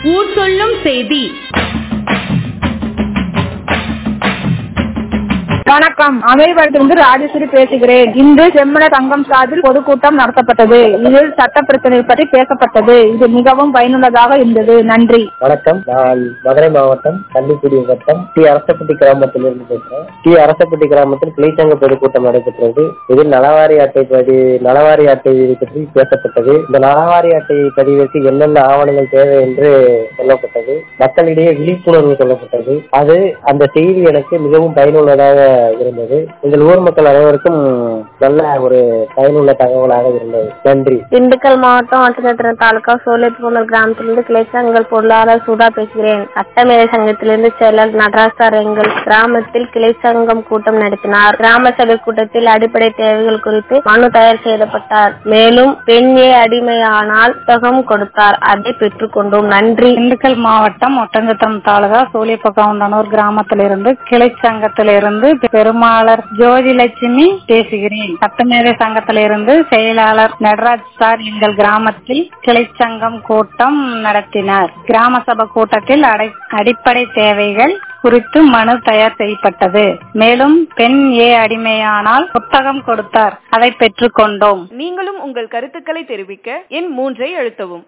ஊர் சொல்லும் செய்தி வணக்கம் அமைவரத்திலிருந்து ராஜேஸ்வரி பேசுகிறேன் இன்று செம்மன தங்கம் சார்பில் பொதுக்கூட்டம் நடத்தப்பட்டது இதில் சட்ட பிரச்சனை பற்றி பேசப்பட்டது இது மிகவும் பயனுள்ளதாக இருந்தது நன்றி வணக்கம் நான் மதுரை மாவட்டம் கன்னிக்குடி வட்டம் டி அரசப்பட்டி கிராமத்திலிருந்து பேசுறேன் டி அரசப்பட்டி கிராமத்தில் கிளைச்சங்க பொதுக்கூட்டம் நடைபெற்றது இதில் நலவாரி அட்டை பதி நலவாரி அட்டை பற்றி பேசப்பட்டது இந்த நலவாரி அட்டை பதிவிற்கு என்னென்ன ஆவணங்கள் தேவை என்று சொல்லப்பட்டது மக்களிடையே விழிப்புணர்வு சொல்லப்பட்டது அது அந்த செய்தி எனக்கு மிகவும் பயனுள்ளதாக இருந்தது எங்கள் ஊர் மக்கள் அனைவருக்கும் நல்ல ஒரு பயனுள்ள தகவலாக இருந்தது நன்றி திண்டுக்கல் மாவட்டம் ஒட்டச்சத்திரம் தாலுகா சோலைப்புகமல் கிராமத்திலிருந்து கிளைச்சங்கள் பொருளாளர் சுதா பேசுகிறேன் சட்டமேதை சங்கத்திலிருந்து செயலர் நடராஜ் சார் எங்கள் கிராமத்தில் கிளை சங்கம் கூட்டம் நடத்தினார் கிராம சபை கூட்டத்தில் அடிப்படை தேவைகள் குறித்து மனு தயார் செய்யப்பட்டார் மேலும் பெண்ணே அடிமையானால் புத்தகம் கொடுத்தார் அதை பெற்றுக்கொண்டோம் நன்றி திண்டுக்கல் மாவட்டம் ஒட்டஞ்சத்திரம் தாலுகா சோழிப்பகவுண்டனூர் கிராமத்திலிருந்து கிளை சங்கத்திலிருந்து பெருமாளர் ஜோதிலட்சுமி பேசுகிறேன் சட்டமேதை சங்கத்திலிருந்து செயலாளர் நடராஜ் சார் எங்கள் கிராமத்தில் கிளை சங்கம் கூட்டம் நடத்தினார் கிராம சபை கூட்டத்தில் அடை- அடிப்படை தேவைகள் குறித்து மனு தயார் செய்யப்பட்டது மேலும் பெண் ஏ அடிமையானால் புத்தகம் கொடுத்தார் அதை பெற்றுக்கொண்டோம் நீங்களும் உங்கள் கருத்துக்களை தெரிவிக்க எண் மூன்றை அழுத்தவும்